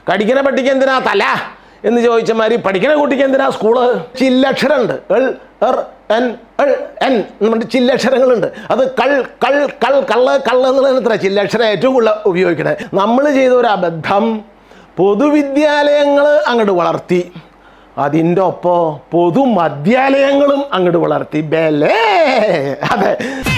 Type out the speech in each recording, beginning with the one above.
കടിക്കണ പട്ടിക്ക് എന്തിനാ തല എന്ന് ചോദിച്ച മാതിരി പഠിക്കണ കുട്ടിക്ക് എന്തിനാ സ്കൂള് ചില്ലക്ഷരമുണ്ട് എൾ എർ എൻ എൾ എൻ എന്ന് പറഞ്ഞിട്ട് ചില്ലക്ഷരങ്ങളുണ്ട് അത് കൾ കൾ കൾ കള്ള് കള്ള് എന്നുള്ളതിന് എത്ര ചില്ലക്ഷരം ഏറ്റവും കൂടുതൽ ഉപയോഗിക്കണേ നമ്മൾ ചെയ്ത ഒരു അബദ്ധം പൊതുവിദ്യാലയങ്ങൾ അങ്ങോട്ട് വളർത്തി അതിൻ്റെ ഒപ്പം പൊതുമദ്യാലയങ്ങളും അങ്ങോട്ട് വളർത്തി ബലേ അതെ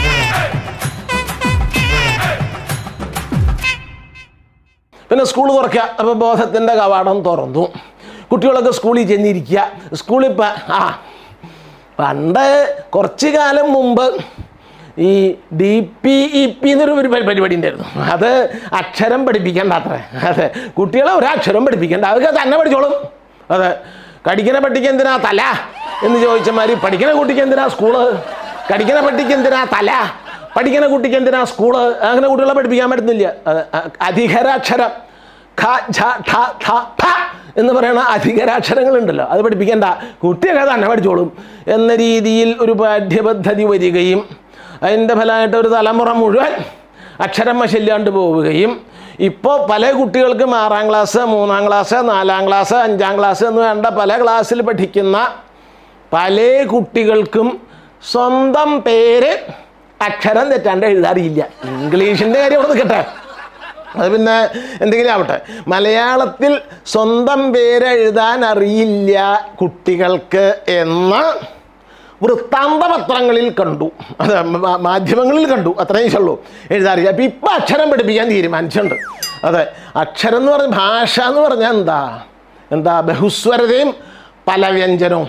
പിന്നെ സ്കൂൾ തുറക്കുക അപ്പോൾ ബോധത്തിൻ്റെ കവാടം തുറന്നു കുട്ടികളൊക്കെ സ്കൂളിൽ ചെന്നിരിക്കുക സ്കൂളിൽ ഇപ്പം ആ പണ്ട് കുറച്ച് കാലം മുമ്പ് ഈ ഡി പി ഇ പി എന്നൊരു ഒരു പരി- പരിപാടി ഉണ്ടായിരുന്നു അത് അക്ഷരം പഠിപ്പിക്കേണ്ട അത്ര അതെ കുട്ടികളെ ഒരക്ഷരം പഠിപ്പിക്കേണ്ട അതൊക്കെ തന്നെ പഠിച്ചോളും അതെ കടിക്കണ പട്ടിക്ക് എന്തിനാ തല എന്ന് ചോദിച്ച മാതിരി പഠിക്കണ കുട്ടിക്ക് എന്തിനാ സ്കൂള് കടിക്കണ പട്ടിക്ക് എന്തിനാ തല പഠിക്കണ കുട്ടിക്ക് എന്തിനാ സ്കൂള് അങ്ങനെ കുട്ടികളെ പഠിപ്പിക്കാൻ പറ്റുന്നില്ല അതെ അ- അധികരാക്ഷരം ഖ ഝ ഠ ഠ ഫ എന്ന് പറയുന്ന അധികരാക്ഷരങ്ങളുണ്ടല്ലോ അത് പഠിപ്പിക്കേണ്ട കുട്ടിയൊക്കെ തന്നെ പഠിച്ചോളും എന്ന രീതിയിൽ ഒരു പാഠ്യപദ്ധതി വരികയും അതിൻ്റെ ഫലമായിട്ട് ഒരു തലമുറ മുഴുവൻ അക്ഷരമ ശല്യാണ്ട് പോവുകയും ഇപ്പോൾ പല കുട്ടികൾക്കും ആറാം ക്ലാസ് മൂന്നാം ക്ലാസ് നാലാം ക്ലാസ് അഞ്ചാം ക്ലാസ് എന്ന് വേണ്ട പല ക്ലാസ്സിൽ പഠിക്കുന്ന പല കുട്ടികൾക്കും സ്വന്തം പേര് അക്ഷരം തെറ്റാണ്ട് എഴുതാറിയില്ല ഇംഗ്ലീഷിൻ്റെ കാര്യം അവിടെ നിൽക്കട്ടെ അത് പിന്നെ എന്തെങ്കിലും ആവട്ടെ മലയാളത്തിൽ സ്വന്തം പേര് എഴുതാൻ അറിയില്ല കുട്ടികൾക്ക് എന്ന വൃത്താന്ത പത്രങ്ങളിൽ കണ്ടു അത് മാ- മാധ്യമങ്ങളിൽ കണ്ടു അത്രയും ഉള്ളൂ എഴുതാറില്ല അപ്പം ഇപ്പം അക്ഷരം പഠിപ്പിക്കാൻ തീരുമാനിച്ചിട്ടുണ്ട് അതെ അക്ഷരം എന്ന് പറഞ്ഞ ഭാഷ എന്ന് പറഞ്ഞാൽ എന്താ എന്താ ബഹുസ്വരതയും പല വ്യഞ്ജനവും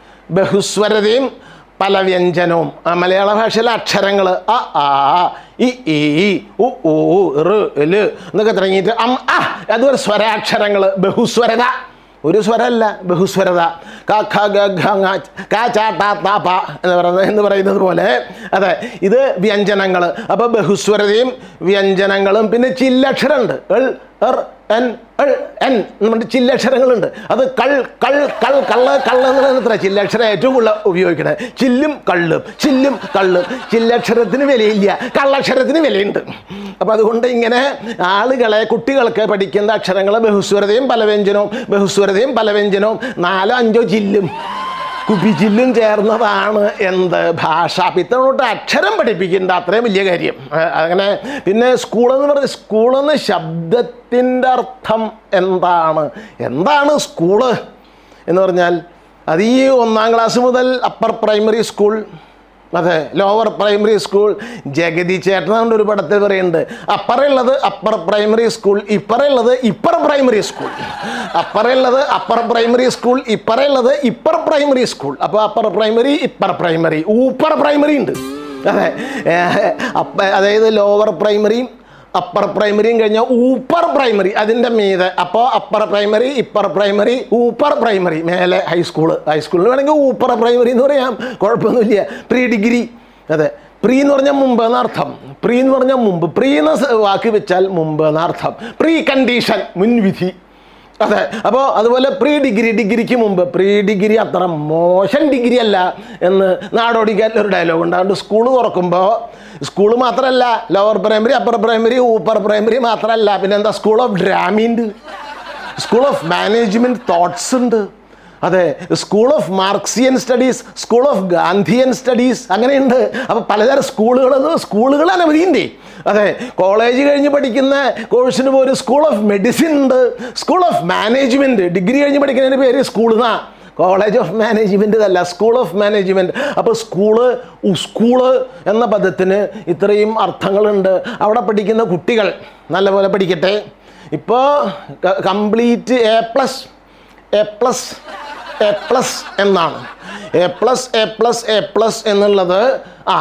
ബഹുസ്വരതയും പല വ്യഞ്ജനവും ആ മലയാള ഭാഷയിലെ അക്ഷരങ്ങൾ അ ആ ഇ ഈ ഉ ഊ ഋ ല് എന്നൊക്കെ തുടങ്ങിയിട്ട് അം ആ അതുപോലെ സ്വരാക്ഷരങ്ങൾ ബഹുസ്വരത ഒരു സ്വരമല്ല ബഹുസ്വരത ക ഖ ഗ ഘ ങ ക ച ട ത പ എന്ന് പറയുന്നത് എന്ന് പറയുന്നത് പോലെ അതെ ഇത് വ്യഞ്ജനങ്ങൾ അപ്പോൾ ബഹുസ്വരതയും വ്യഞ്ജനങ്ങളും പിന്നെ ചില്ലക്ഷരമുണ്ട് എൾ എർ എൻ എൾ എൻ എന്ന് പറഞ്ഞിട്ട് ചില്ലക്ഷരങ്ങളുണ്ട് അത് കൾ കൾ കൾ കള്ള് കള്ള് എന്നുള്ളത് എത്ര ചില്ലക്ഷരം ഏറ്റവും കൂടുതൽ ഉപയോഗിക്കണേ ചില്ലും കള്ളും ചില്ലും കള്ളും ചില്ലക്ഷരത്തിന് വിലയില്ല കള്ളക്ഷരത്തിന് വിലയുണ്ട് അപ്പം അതുകൊണ്ട് ഇങ്ങനെ ആളുകളെ കുട്ടികൾക്ക് പഠിക്കുന്ന അക്ഷരങ്ങൾ ബഹുസ്വരതയും പലവ്യഞ്ജനവും ബഹുസ്വരതയും പലവ്യഞ്ജനവും നാലോ അഞ്ചോ ചില്ലും കുപ്പിച്ചില്ലും ചേർന്നതാണ് എന്ത് ഭാഷ അപ്പം ഇത്തവണ അക്ഷരം പഠിപ്പിക്കേണ്ട അത്രയും വലിയ കാര്യം ആ, അങ്ങനെ പിന്നെ സ്കൂളെന്ന് പറഞ്ഞ സ്കൂളെന്ന് ശബ്ദത്തിൻ്റെ അർത്ഥം എന്താണ് എന്താണ് സ്കൂള് എന്ന് പറഞ്ഞാൽ അത് ഈ ഒന്നാം ക്ലാസ് മുതൽ അപ്പർ പ്രൈമറി സ്കൂൾ അതെ ലോവർ പ്രൈമറി സ്കൂൾ ജഗതി ചേട്ടനാണ്ട് ഒരു പടത്തിൽ പറയുന്നുണ്ട് അപ്പറുള്ളത് അപ്പർ പ്രൈമറി സ്കൂൾ ഇപ്പറുള്ളത് ഇപ്പർ പ്രൈമറി സ്കൂൾ അപ്പറുള്ളത് അപ്പർ പ്രൈമറി സ്കൂൾ ഇപ്പറുള്ളത് ഇപ്പർ പ്രൈമറി സ്കൂൾ അപ്പോൾ അപ്പർ പ്രൈമറി ഇപ്പർ പ്രൈമറി ഊപ്പർ പ്രൈമറി ഉണ്ട് അതെ ഏഹ്, അപ്പ അതായത് ലോവർ പ്രൈമറിയും അപ്പർ പ്രൈമറിയും കഴിഞ്ഞാൽ ഊപ്പർ പ്രൈമറി അതിൻ്റെ മീതെ അപ്പോൾ അപ്പർ പ്രൈമറി ഇപ്പർ പ്രൈമറി ഊപ്പർ പ്രൈമറി മേലെ ഹൈസ്കൂള് ഹൈസ്കൂളിൽ വേണമെങ്കിൽ ഊപ്പർ പ്രൈമറി എന്ന് പറയാം കുഴപ്പമൊന്നുമില്ല പ്രീ ഡിഗ്രി അതെ പ്രീ എന്ന് പറഞ്ഞാൽ മുമ്പ് എന്നർത്ഥം പ്രീ എന്ന് പറഞ്ഞാൽ മുമ്പ് പ്രീ എന്ന സ- വാക്ക് വെച്ചാൽ മുമ്പ് എന്നർത്ഥം പ്രീ കണ്ടീഷൻ മുൻവിധി അതെ അപ്പോൾ അതുപോലെ പ്രീ ഡിഗ്രി ഡിഗ്രിക്ക് മുമ്പ് പ്രീ ഡിഗ്രി അത്ര മോശം ഡിഗ്രി അല്ല എന്ന് നാടോടിക്കാരിൽ ഒരു ഡയലോഗ് ഉണ്ട് അതുകൊണ്ട് സ്കൂൾ തുറക്കുമ്പോൾ സ്കൂൾ മാത്രമല്ല ലോവർ പ്രൈമറി അപ്പർ പ്രൈമറി ഊപ്പർ പ്രൈമറി മാത്രമല്ല പിന്നെ എന്താ സ്കൂൾ ഓഫ് ഡ്രാമിണ്ട് സ്കൂൾ ഓഫ് മാനേജ്മെൻറ്റ് തോട്ട്സ് ഉണ്ട് അതെ school of Marxian studies school of Gandhian studies അങ്ങനെയുണ്ട് അപ്പോൾ പലതരം സ്കൂളുകളെന്ന് സ്കൂളുകൾ അനവധിയുണ്ട് അതെ കോളേജ് കഴിഞ്ഞ് പഠിക്കുന്ന കോഴ്സിന് പോലും സ്കൂൾ ഓഫ് മെഡിസിൻ ഉണ്ട് സ്കൂൾ ഓഫ് മാനേജ്മെൻറ്റ് ഡിഗ്രി കഴിഞ്ഞ് പഠിക്കുന്നതിന് പേര് സ്കൂൾ എന്നാ കോളേജ് ഓഫ് മാനേജ്മെൻറ്റ് അല്ല സ്കൂൾ ഓഫ് മാനേജ്മെൻറ്റ് അപ്പോൾ സ്കൂള് സ്കൂള് എന്ന പദത്തിന് ഇത്രയും അർത്ഥങ്ങളുണ്ട് അവിടെ പഠിക്കുന്ന കുട്ടികൾ നല്ലപോലെ പഠിക്കട്ടെ ഇപ്പോൾ complete A plus A plus A plus എന്നാണ് A plus A plus A plus എന്നുള്ളത് ആ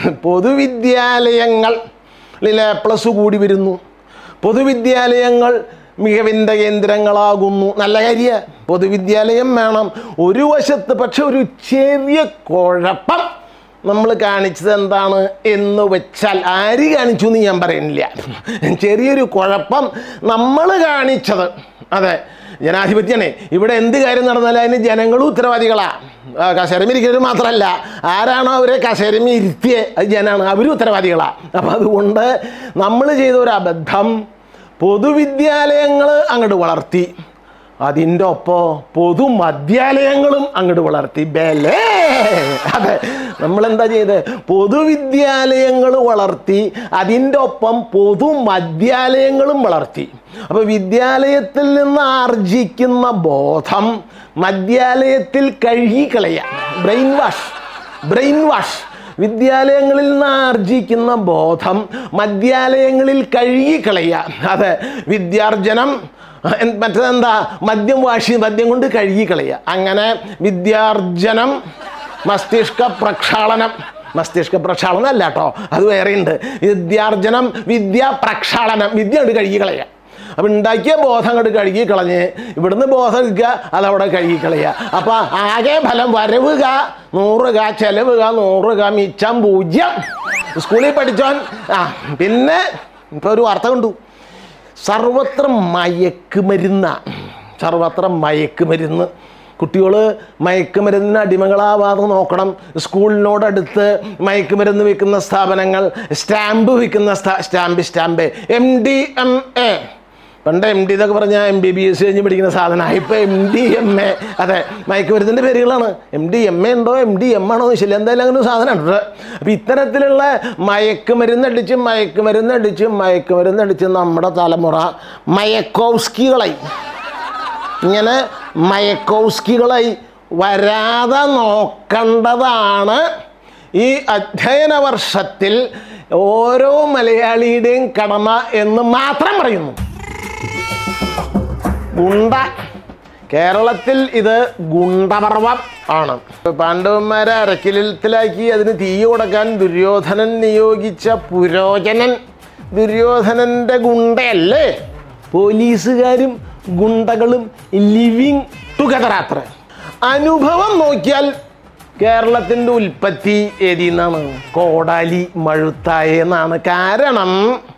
പൊതുവിദ്യാലയങ്ങൾ എ പ്ലസ് കൂടി വരുന്നു പൊതുവിദ്യാലയങ്ങൾ മികവിൻ്റെ കേന്ദ്രങ്ങളാകുന്നു നല്ല കാര്യ പൊതുവിദ്യാലയം വേണം ഒരു വശത്ത് പക്ഷെ ഒരു ചെറിയ കുഴപ്പം നമ്മൾ കാണിച്ചത് എന്താണ് എന്ന് വെച്ചാൽ ആര് കാണിച്ചു എന്ന് ഞാൻ പറയുന്നില്ല ചെറിയൊരു കുഴപ്പം നമ്മൾ കാണിച്ചത് അതെ ജനാധിപത്യമാണ് ഇവിടെ എന്ത് കാര്യം നടന്നാലും അതിന് ജനങ്ങളും ഉത്തരവാദികളാണ് കസേരമിരിക്കുന്നത് മാത്രമല്ല ആരാണോ അവരെ കസേരമി ഇരുത്തിയേ അത് ജനാണ് അവരും ഉത്തരവാദികളാണ് അപ്പം അതുകൊണ്ട് നമ്മൾ ചെയ്ത ഒരു അബദ്ധം പൊതുവിദ്യാലയങ്ങൾ അങ്ങോട്ട് വളർത്തി അതിൻ്റെ ഒപ്പം പൊതുമദ്യാലയങ്ങളും അങ്ങോട്ട് വളർത്തി ബലേ അതെ നമ്മളെന്താ ചെയ്ത് പൊതുവിദ്യാലയങ്ങൾ വളർത്തി അതിൻ്റെ ഒപ്പം പൊതുമദ്യാലയങ്ങളും വളർത്തി അപ്പോൾ വിദ്യാലയത്തിൽ നിന്ന് ആർജിക്കുന്ന ബോധം മദ്യാലയത്തിൽ കഴുകിക്കളയാം ബ്രെയിൻ വാഷ് ബ്രെയിൻ വാഷ് വിദ്യാലയങ്ങളിൽ നിന്ന് ആർജിക്കുന്ന ബോധം മദ്യാലയങ്ങളിൽ കഴുകിക്കളയുക അതെ വിദ്യാർജനം എൻ- മറ്റേതെന്താ മദ്യം വാഷി മദ്യം കൊണ്ട് കഴുകിക്കളയുക അങ്ങനെ വിദ്യാർജനം മസ്തിഷ്ക പ്രക്ഷാളനം മസ്തിഷ്ക പ്രക്ഷാളനം അല്ല കേട്ടോ അത് വേറെയുണ്ട് വിദ്യാർജനം വിദ്യാ പ്രക്ഷാളനം വിദ്യ കൊണ്ട് കഴുകിക്കളയുക അപ്പം ഉണ്ടാക്കിയ ബോധം അങ്ങോട്ട് കഴുകി കളഞ്ഞ് ഇവിടുന്ന് ബോധം എടുക്കുക അതവിടെ കഴുകി കളയുക അപ്പം ആകെ ഫലം വരവുക നൂറുക ചെലവുക നൂറുക മിച്ചം പൂജ്യം സ്കൂളിൽ പഠിച്ചോൻ ആ പിന്നെ ഇപ്പോൾ ഒരു വാർത്ത കണ്ടു സർവത്ര മയക്കുമരുന്ന സർവത്ര മയക്കുമരുന്ന് കുട്ടികൾ മയക്കുമരുന്നിന് അടിമകളാവാതെ നോക്കണം സ്കൂളിനോടടുത്ത് മയക്കുമരുന്ന് വിൽക്കുന്ന സ്ഥാപനങ്ങൾ സ്റ്റാമ്പ് വിൽക്കുന്ന സ്ഥാ- stamp stamp M D M A പണ്ട് എം ഡി എന്നൊക്കെ പറഞ്ഞാൽ എം ബി ബി എസ് കഴിഞ്ഞ് പഠിക്കുന്ന സാധനമാണ് ഇപ്പോൾ എം ഡി എം എ അതെ മയക്കുമരുന്നിൻ്റെ പേരുകളാണ് എം ഡി എം എ ഉണ്ടോ എം ഡി എം ആണോ ശരി എന്തായാലും അങ്ങനെ ഒരു സാധനമുണ്ട് അപ്പോൾ ഇത്തരത്തിലുള്ള മയക്കുമരുന്നടിച്ച് മയക്കുമരുന്നടിച്ച് മയക്കുമരുന്നടിച്ച് നമ്മുടെ തലമുറ മയക്കോസ്കികളായി ഇങ്ങനെ മയക്കോസ്കികളായി വരാതെ നോക്കേണ്ടതാണ് ഈ അധ്യയന വർഷത്തിൽ ഓരോ മലയാളിയുടെയും കടമ എന്ന് മാത്രം പറയുന്നു ഗുണ്ട കേരളത്തിൽ ഇത് ഗുണ്ടപർവം ആണ് പാണ്ഡവന്മാരെ അരക്കിലത്തിലാക്കി അതിന് തീ കൊടുക്കാൻ ദുര്യോധനൻ നിയോഗിച്ച പുരോചനൻ ദുര്യോധനന്റെ ഗുണ്ടയല്ലേ പോലീസുകാരും ഗുണ്ടകളും ലിവിങ് ടുഗദർ അത്ര അനുഭവം നോക്കിയാൽ കേരളത്തിൻ്റെ ഉൽപ്പത്തി ഏതിൽ നിന്നാണ് കോടാലി മഴുത്തായ എന്നാണ് കാരണം